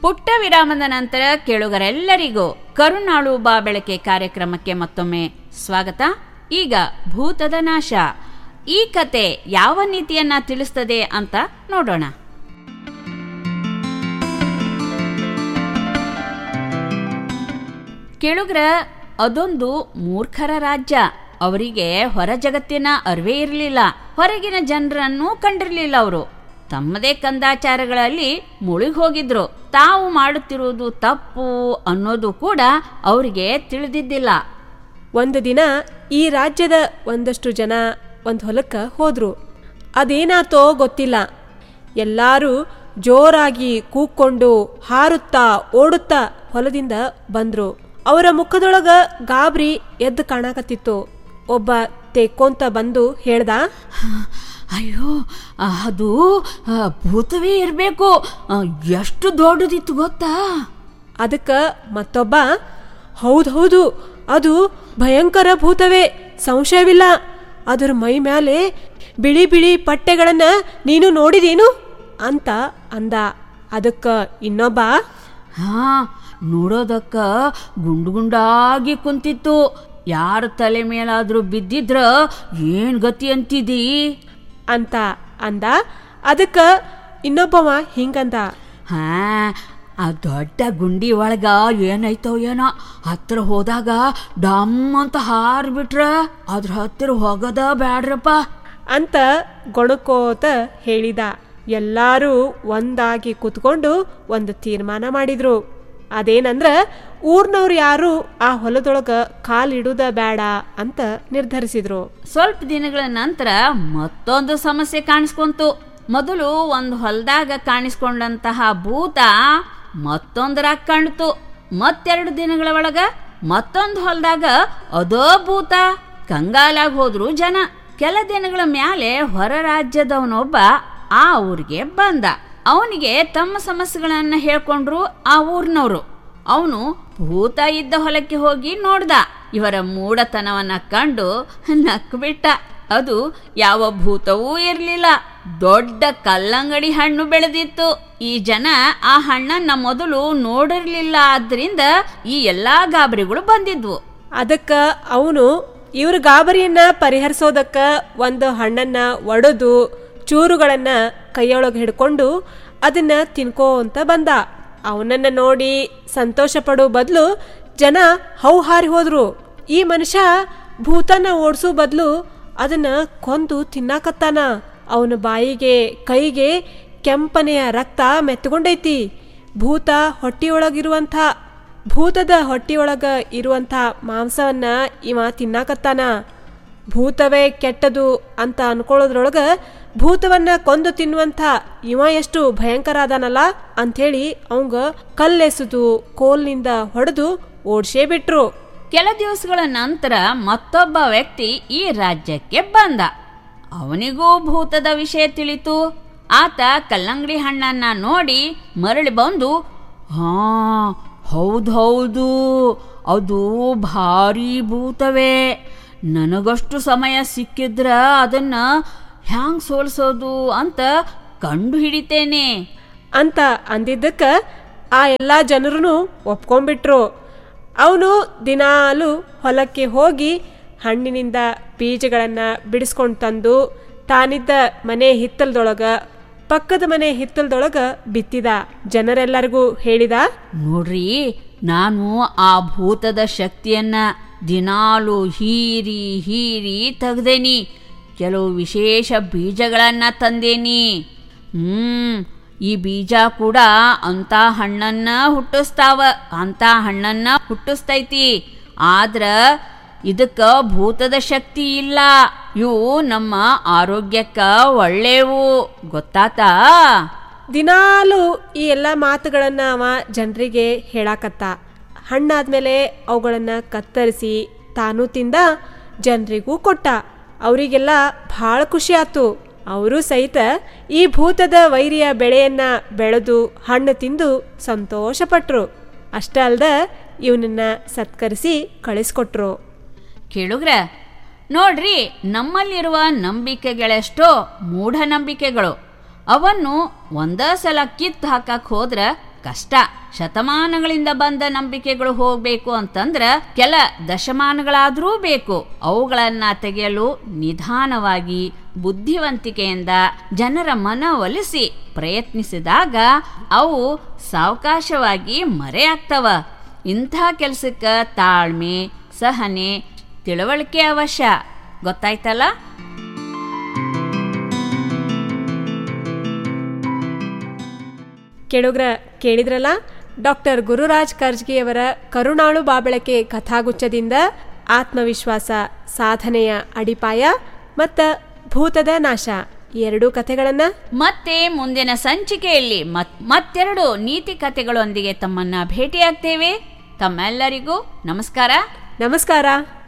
ಪುಟ್ಟ ವಿರಾಮದ ನಂತರ ಕೇಳುಗರೆಲ್ಲರಿಗೂ ಕರುಣಾಳು ಬಾ ಬೆಳಕೆ ಕಾರ್ಯಕ್ರಮಕ್ಕೆ ಮತ್ತೊಮ್ಮೆ ಸ್ವಾಗತ ಈಗ ಭೂತದ ನಾಶ ಈ ಕತೆ ಯಾವ ನೀತಿಯನ್ನ ತಿಳಿಸ್ತದೆ ಅಂತ ನೋಡೋಣ ಕೇಳುಗರ ಅದೊಂದು ಮೂರ್ಖರ ರಾಜ್ಯ ಅವರಿಗೆ ಹೊರ ಜಗತ್ತಿನ ಅರಿವೇ ಇರಲಿಲ್ಲ ಹೊರಗಿನ ಜನರನ್ನು ಕಂಡಿರಲಿಲ್ಲ ಅವರು ತಮ್ಮದೇ ಕಂದಾಚಾರಗಳಲ್ಲಿ ಮುಳುಗಿ ಹೋಗಿದ್ರು ತಾವು ಮಾಡುತ್ತಿರುವುದು ತಪ್ಪು ಅನ್ನೋದು ಕೂಡ ಅವರಿಗೆ ತಿಳಿದಿದ್ದಿಲ್ಲ ಒಂದು ದಿನ ಈ ರಾಜ್ಯದ ಒಂದಷ್ಟು ಜನ ಒಂದು ಹೊಲಕ್ಕೆ ಹೋದ್ರು ಅದೇನಾತೋ ಗೊತ್ತಿಲ್ಲ ಎಲ್ಲರೂ ಜೋರಾಗಿ ಕೂಕ್ಕೊಂಡು ಹಾರುತ್ತಾ ಓಡುತ್ತಾ ಹೊಲದಿಂದ ಬಂದ್ರು ಅವರ ಮುಖದೊಳಗ ಗಾಬರಿ ಎದ್ದು ಕಾಣಕತ್ತಿತ್ತು ಒಬ್ಬ ತೆಕ್ಕೊಂತ ಬಂದು ಹೇಳ್ದ ಅಯ್ಯೋ ಅದು ಆ, ಭೂತವೇ ಇರಬೇಕು ಎಷ್ಟು ದೊಡ್ಡದಿತ್ತು ಗೊತ್ತಾ ಅದಕ್ಕೆ ಮತ್ತೊಬ್ಬ ಹೌದು ಹೌದು ಅದು ಭಯಂಕರ ಭೂತವೇ ಸಂಶಯವಿಲ್ಲ ಅದರ ಮೈ ಮೇಲೆ ಬಿಳಿ ಬಿಳಿ ಪಟ್ಟೆಗಳನ್ನು ನೀನು ನೋಡಿದೇನು ಅಂತ ಅಂದ ಅದಕ್ಕೆ ಇನ್ನೊಬ್ಬ ಹಾ ನೋಡೋದಕ್ಕ ಗುಂಡು ಗುಂಡಾಗಿ ಕುಂತಿತ್ತು ಯಾರ ತಲೆ ಮೇಲಾದ್ರೂ ಬಿದ್ದಿದ್ರ ಏನ್ ಗತಿ ಅಂತಿದಿ ಅಂತ ಅಂದ ಅದಕ್ಕೆ ಇನ್ನೊಬ್ಬವ ಹಿಂಗಂದ ಹಾ ಆ ದೊಡ್ಡ ಗುಂಡಿ ಒಳಗ ಏನಾಯ್ತೋ ಏನೋ ಹತ್ರ ಹೋದಾಗ ಡಮ್ ಅಂತ ಹಾರ್ಬಿಟ್ರ ಅದ್ರ ಹತ್ತಿರ ಹೋಗೋದ ಬ್ಯಾಡ್ರಪ್ಪ ಅಂತ ಗೊಣಕೋತ ಹೇಳಿದ ಎಲ್ಲರೂ ಒಂದಾಗಿ ಕೂತ್ಕೊಂಡು ಒಂದು ತೀರ್ಮಾನ ಮಾಡಿದ್ರು ಅದೇನಂದ್ರ ಊರ್ನವ್ರು ಯಾರು ಆ ಹೊಲದೊಳಗ ಕಾಲಿಡುದ ಬೇಡ ಅಂತ ನಿರ್ಧರಿಸಿದ್ರು ಸ್ವಲ್ಪ ದಿನಗಳ ನಂತರ ಮತ್ತೊಂದು ಸಮಸ್ಯೆ ಕಾಣಿಸ್ಕೊಂತು ಮೊದಲು ಒಂದು ಹೊಲದಾಗ ಕಾಣಿಸ್ಕೊಂಡಂತಹ ಭೂತ ಮತ್ತೊಂದರಾಗ ಕಾಣ್ತು ಮತ್ತೆರಡು ದಿನಗಳ ಒಳಗ ಮತ್ತೊಂದು ಹೊಲದಾಗ ಅದೋ ಭೂತ ಕಂಗಾಲಾಗಿ ಹೋದ್ರು ಜನ ಕೆಲ ದಿನಗಳ ಮ್ಯಾಲೆ ಹೊರ ರಾಜ್ಯದವನೊಬ್ಬ ಆ ಊರಿಗೆ ಬಂದ ಅವನಿಗೆ ತಮ್ಮ ಸಮಸ್ಯೆಗಳನ್ನ ಹೇಳ್ಕೊಂಡ್ರು ಆ ಊರಿನವರು ಅವನು ಭೂತ ಇದ್ದ ಹೊಲಕ್ಕೆ ಹೋಗಿ ನೋಡ್ದ ಇವರ ಮೂಢತನವನ್ನ ಕಂಡು ನಕ್ಬಿಟ್ಟ ಅದು ಯಾವ ಭೂತವೂ ಇರಲಿಲ್ಲ ದೊಡ್ಡ ಕಲ್ಲಂಗಡಿ ಹಣ್ಣು ಬೆಳೆದಿತ್ತು ಈ ಜನ ಆ ಹಣ್ಣನ್ನ ಮೊದಲು ನೋಡಿರ್ಲಿಲ್ಲ ಆದ್ರಿಂದ ಈ ಎಲ್ಲಾ ಗಾಬರಿಗಳು ಬಂದಿದ್ವು ಅದಕ್ಕೆ ಅವನು ಇವ್ರ ಗಾಬರಿಯನ್ನ ಪರಿಹರಿಸೋದಕ್ಕ ಒಂದು ಹಣ್ಣನ್ನ ಒಡೆದು ಚೂರುಗಳನ್ನ ಕೈಯೊಳಗೆ ಹಿಡ್ಕೊಂಡು ಅದನ್ನ ತಿನ್ಕೋ ಅಂತ ಬಂದ ಅವನನ್ನ ನೋಡಿ ಸಂತೋಷ ಪಡೋ ಬದಲು ಜನ ಹೌಹಾರಿ ಹೋದ್ರು ಈ ಮನುಷ್ಯ ಭೂತನ ಓಡಿಸೋ ಬದಲು ಅದನ್ನ ಕೊಂದು ತಿನ್ನಾಕತ್ತಾನ ಅವನ ಬಾಯಿಗೆ ಕೈಗೆ ಕೆಂಪನೆಯ ರಕ್ತ ಮೆತ್ತಗೊಂಡೈತಿ ಭೂತ ಹೊಟ್ಟಿಯೊಳಗಿರುವಂಥ ಭೂತದ ಹೊಟ್ಟಿಯೊಳಗ ಇರುವಂಥ ಮಾಂಸವನ್ನ ಇವ ತಿನ್ನಾಕತ್ತಾನ ಭೂತವೇ ಕೆಟ್ಟದು ಅಂತ ಅನ್ಕೊಳ್ಳೋದ್ರೊಳಗ ಭೂತವನ್ನ ಕೊಂದು ತಿನ್ನುವಂಥ ಇವ ಎಷ್ಟು ಭಯಂಕರ ಅದಾನಲ್ಲ ಅಂಥೇಳಿ ಅವಂಗ ಕಲ್ಲೆಸೆದು ಕೋಲ್ನಿಂದ ಹೊಡೆದು ಓಡ್ಸೇ ಬಿಟ್ರು ಕೆಲ ದಿವಸಗಳ ನಂತರ ಮತ್ತೊಬ್ಬ ವ್ಯಕ್ತಿ ಈ ರಾಜ್ಯಕ್ಕೆ ಬಂದ ಅವನಿಗೂ ಭೂತದ ವಿಷಯ ತಿಳಿತು ಆತ ಕಲ್ಲಂಗಡಿ ಹಣ್ಣನ್ನ ನೋಡಿ ಮರಳಿ ಬಂದು ಹಾ ಹೌದು ಹೌದು ಅದು ಭಾರಿ ಭೂತವೇ ನನಗಷ್ಟು ಸಮಯ ಸಿಕ್ಕಿದ್ರ ಅದನ್ನ ಹ್ಯಾಂಗ್ ಸೋಲ್ಸೋದು ಅಂತ ಕಂಡು ಹಿಡಿತೇನೆ ಅಂತ ಅಂದಿದ್ದಕ್ಕೆ ಆ ಎಲ್ಲ ಜನರೂ ಒಪ್ಕೊಂಡ್ಬಿಟ್ರು ಅವನು ದಿನಾಲು ಹೊಲಕ್ಕೆ ಹೋಗಿ ಹಣ್ಣಿನಿಂದ ಬೀಜಗಳನ್ನು ಬಿಡಿಸ್ಕೊಂಡು ತಂದು ತಾನಿದ್ದ ಮನೆ ಹಿತ್ತಲದೊಳಗ ಪಕ್ಕದ ಮನೆ ಹಿತ್ತಲದೊಳಗ ಬಿತ್ತಿದ ಜನರೆಲ್ಲರಿಗೂ ಹೇಳಿದ ನೋಡ್ರಿ ನಾನು ಆ ಭೂತದ ಶಕ್ತಿಯನ್ನ ದಿನಾಲು ಹೀರಿ ಹೀರಿ ತೆಗ್ದೇನಿ ಕೆಲವು ವಿಶೇಷ ಬೀಜಗಳನ್ನ ತಂದೇನಿ ಹ್ಮ್ ಈ ಬೀಜ ಕೂಡ ಅಂತ ಹಣ್ಣನ್ನ ಹುಟ್ಟಿಸ್ತಾವ ಅಂತ ಹಣ್ಣನ್ನ ಹುಟ್ಟಿಸ್ತೈತಿ ಆದ್ರ ಇದಕ್ಕ ಭೂತದ ಶಕ್ತಿ ಇಲ್ಲ ಇವು ನಮ್ಮ ಆರೋಗ್ಯಕ್ಕ ಒಳ್ಳೆವು ಗೊತ್ತಾತಾ ದಿನಾಲು ಈ ಎಲ್ಲ ಮಾತುಗಳನ್ನು ಅವ ಜನರಿಗೆ ಹೇಳಾಕತ್ತ ಹಣ್ಣಾದ್ಮೇಲೆ ಅವುಗಳನ್ನು ಕತ್ತರಿಸಿ ತಾನು ತಿಂದ ಜನರಿಗೂ ಕೊಟ್ಟ ಅವರಿಗೆಲ್ಲ ಭಾಳ ಖುಷಿ ಆತು ಅವರು ಸಹಿತ ಈ ಭೂತದ ವೈರಿಯ ಬೆಳೆಯನ್ನ ಬೆಳೆದು ಹಣ್ಣು ತಿಂದು ಸಂತೋಷಪಟ್ರು ಅಷ್ಟೇ ಅಲ್ದ ಇವನನ್ನ ಸತ್ಕರಿಸಿ ಕಳಿಸ್ಕೊಟ್ರು ಕೇಳುಗ್ರ ನೋಡ್ರಿ ನಮ್ಮಲ್ಲಿರುವ ನಂಬಿಕೆಗಳೆಷ್ಟೋ ಮೂಢನಂಬಿಕೆಗಳು ಅವನ್ನು ಒಂದೇ ಸಲ ಕಿತ್ತು ಹಾಕಕ್ ಹೋದ್ರ ಕಷ್ಟ ಶತಮಾನಗಳಿಂದ ಬಂದ ನಂಬಿಕೆಗಳು ಹೋಗ್ಬೇಕು ಅಂತಂದ್ರ ಕೆಲ ದಶಮಾನಗಳಾದರೂ ಬೇಕು ಅವುಗಳನ್ನ ತೆಗೆಯಲು ನಿಧಾನವಾಗಿ ಬುದ್ಧಿವಂತಿಕೆಯಿಂದ ಜನರ ಮನವೊಲಿಸಿ ಪ್ರಯತ್ನಿಸಿದಾಗ ಅವು ಸಾವಕಾಶವಾಗಿ ಮರೆಯಾಗ್ತವ ಇಂಥ ಕೆಲಸಕ್ಕೆ ತಾಳ್ಮೆ ಸಹನೆ ತಿಳುವಳಿಕೆ ಅವಶ್ಯ ಗೊತ್ತಾಯ್ತಲ್ಲ ಕೇಳುಗ್ರ ಕೇಳಿದ್ರಲ್ಲ ಡಾಕ್ಟರ್ ಗುರುರಾಜ್ ಕರ್ಜ್ಗಿಯವರ ಕರುಣಾಳು ಬಾಬಳಕೆ ಕಥಾಗುಚ್ಛದಿಂದ ಆತ್ಮವಿಶ್ವಾಸ ಸಾಧನೆಯ ಅಡಿಪಾಯ ಮತ್ತು ಭೂತದ ನಾಶ ಈ ಎರಡೂ ಕಥೆಗಳನ್ನು ಮತ್ತೆ ಮುಂದಿನ ಸಂಚಿಕೆಯಲ್ಲಿ ಮತ್ ಮತ್ತೆರಡು ನೀತಿ ಕಥೆಗಳೊಂದಿಗೆ ತಮ್ಮನ್ನ ಭೇಟಿಯಾಗ್ತೇವೆ ತಮ್ಮೆಲ್ಲರಿಗೂ ನಮಸ್ಕಾರ ನಮಸ್ಕಾರ